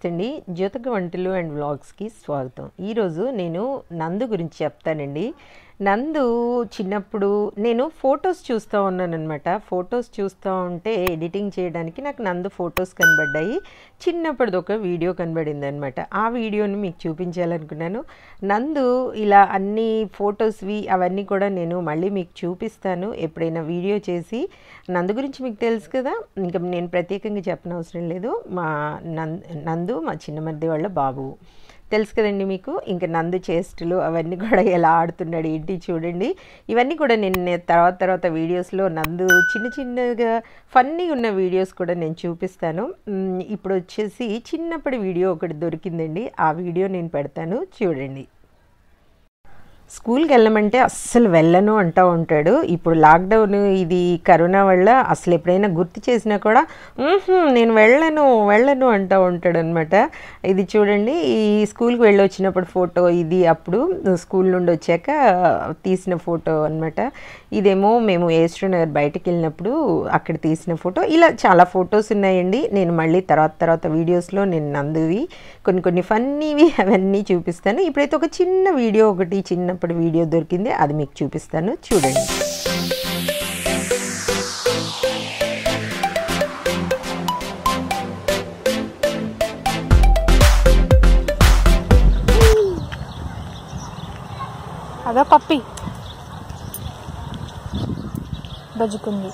నమస్తే అండి జ్యోతిక వంటలు అండ్ వ్లాగ్స్కి స్వాగతం ఈరోజు నేను నందు గురించి చెప్తానండి నందు చిన్నప్పుడు నేను ఫొటోస్ చూస్తూ ఉన్నాను అనమాట ఫొటోస్ చూస్తూ ఉంటే ఎడిటింగ్ చేయడానికి నాకు నందు ఫొటోస్ కనబడ్డాయి చిన్నప్పటిది ఒక వీడియో కనబడింది అనమాట ఆ వీడియోని మీకు చూపించాలనుకున్నాను నందు ఇలా అన్ని ఫొటోస్వి అవన్నీ కూడా నేను మళ్ళీ మీకు చూపిస్తాను ఎప్పుడైనా వీడియో చేసి నందు గురించి మీకు తెలుసు కదా ఇంకా నేను ప్రత్యేకంగా చెప్పనవసరం లేదు మా నంద్ నందు మా చిన్నమర్ది వాళ్ళ బాబు తెలుసు కదండి మీకు ఇంకా నందు చేష్టలు అవన్నీ కూడా ఎలా ఆడుతున్నాడు ఏంటి చూడండి ఇవన్నీ కూడా నేను నే- తర్వాత తర్వాత వీడియోస్లో నందు చిన్న చిన్నగా ఫన్నీ ఉన్న వీడియోస్ కూడా నేను చూపిస్తాను మ్, ఇప్పుడు వచ్చేసి చిన్నప్పటి వీడియో ఒకటి దొరికిందండి ఆ వీడియో నేను పెడతాను చూడండి స్కూల్కి వెళ్ళమంటే అస్సలు వెళ్ళను అంటూ ఉంటాడు ఇప్పుడు లాక్డౌన్ ఇది కరోనా వల్ల అసలు ఎప్పుడైనా గుర్తు చేసినా కూడా "ఉహుం, నేను వెళ్ళను వెళ్ళను అంటూ ఉంటాడు అనమాట ఇది చూడండి ఈ స్కూల్కి వెళ్ళి వచ్చినప్పుడు ఫోటో ఇది అప్పుడు స్కూల్ నుండి వచ్చాక తీసిన ఫోటో అనమాట ఇదేమో మేము ఏస్ట్రో నగర్ బయటకు వెళ్ళినప్పుడు అక్కడ తీసిన ఫోటో ఇలా చాలా ఫొటోస్ ఉన్నాయండి నేను మళ్ళీ తర్వాత తర్వాత వీడియోస్లో నేను నందువి కొన్ని కొన్ని ఫన్నీవి అవన్నీ చూపిస్తాను ఇప్పుడైతే ఒక చిన్న వీడియో ఒకటి చిన్నప్పటి వీడియో దొరికింది అది మీకు చూపిస్తాను చూడండి అదో పప్పి బజుకుంది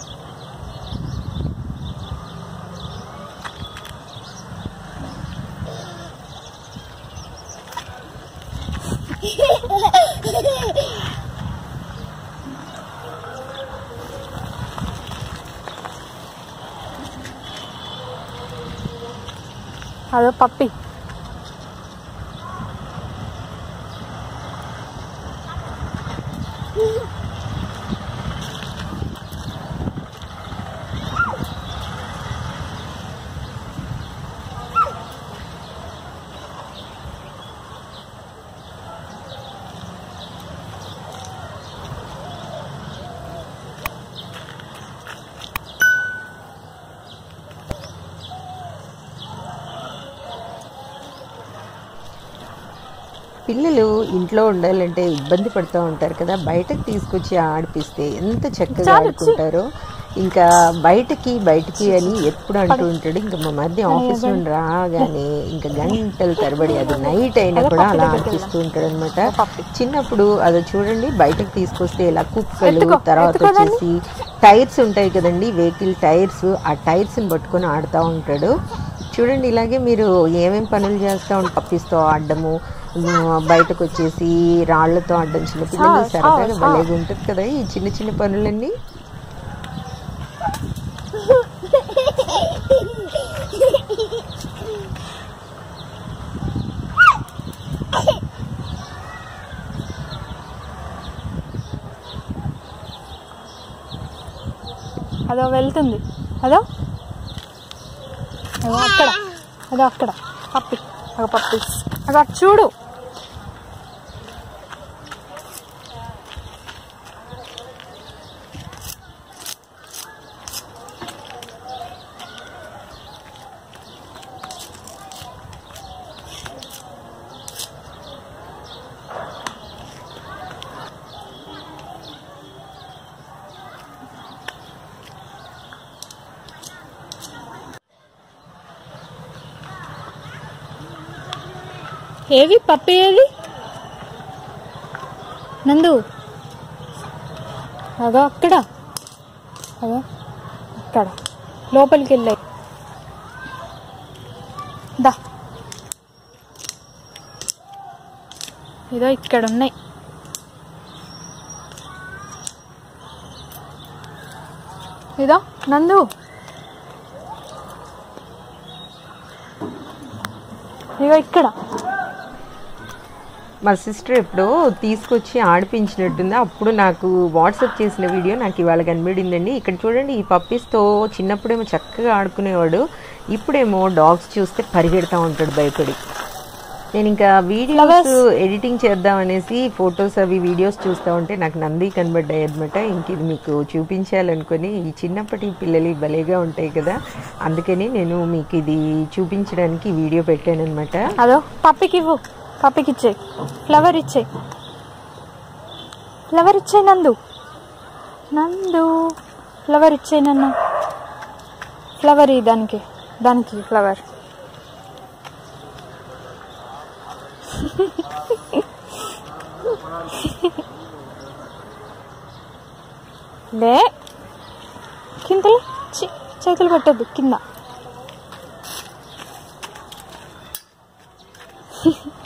అదో పప్పి పిల్లలు ఇంట్లో ఉండాలంటే ఇబ్బంది పడుతూ ఉంటారు కదా బయటకు తీసుకొచ్చి ఆడిపిస్తే ఎంత చక్కగా ఆడుకుంటారో ఇంకా బయటకి బయటకి అని ఎప్పుడు అంటూ ఉంటాడు ఇంకా మా మధ్య ఆఫీస్ నుండి రాగానే ఇంకా గంటల తరబడి అది నైట్ అయినా కూడా అలా ఆడిపిస్తూ ఉంటాడు అనమాట చిన్నప్పుడు అది చూడండి బయటకు తీసుకొస్తే ఇలా కుక్కలు తర్వాత వచ్చేసి టైర్స్ ఉంటాయి కదండి వెహికల్ టైర్స్ ఆ టైర్స్ని పట్టుకొని ఆడుతూ ఉంటాడు చూడండి ఇలాగే మీరు ఏమేం పనులు చేస్తూ ఉంటే పప్పిస్తూ ఆడడము ఉమ్, బయటకు వచ్చేసి రాళ్లతో ఆడడం చిన్నపిల్లలు సరదాగా భలేగా ఉంటుంది కదా ఈ చిన్న చిన్న పనులన్నీ అదో వెళ్తుంది అదో అదో అక్కడ అదో అక్కడ పప్పి అగో పప్పి అగో అటు చూడు ఏవి పప్పి ఏది నందు అగో అక్కడ అగో అక్కడ లోపలికి వెళ్ళాయి దా ఇదో ఇక్కడ ఉన్నాయి ఇదో నందు ఇగో ఇక్కడ మా సిస్టర్ ఎప్పుడో తీసుకొచ్చి ఆడిపించినట్టుంది అప్పుడు నాకు వాట్సాప్ చేసిన వీడియో నాకు ఇవాళ కనబడిందండి ఇక్కడ చూడండి ఈ పప్పీస్తో చిన్నప్పుడేమో చక్కగా ఆడుకునేవాడు ఇప్పుడేమో డాగ్స్ చూస్తే పరిగెడతా ఉంటాడు భయపడి నేను ఇంకా వీడియోస్ ఎడిటింగ్ చేద్దాం అనేసి ఫొటోస్ అవి వీడియోస్ చూస్తూ ఉంటే నాకు నంది కనబడ్డాయి అనమాట ఇంక ఇది మీకు చూపించాలనుకొని ఈ చిన్నప్పటి పిల్లలు భలేగా ఉంటాయి కదా అందుకని నేను మీకు ఇది చూపించడానికి వీడియో పెట్టాను అనమాట అదో పప్పికి ఇవ్వు పప్పికి ఇచ్చే ఫ్లవర్ ఇచ్చే ఫ్లవర్ ఇచ్చే నందు నందు ఫ్లవర్ ఇచ్చే నన్న ఫ్లవర్ ఈ దానికి దానికి ఫ్లవర్ లే కిందలే చి చేతులు పెట్టద్దు కింద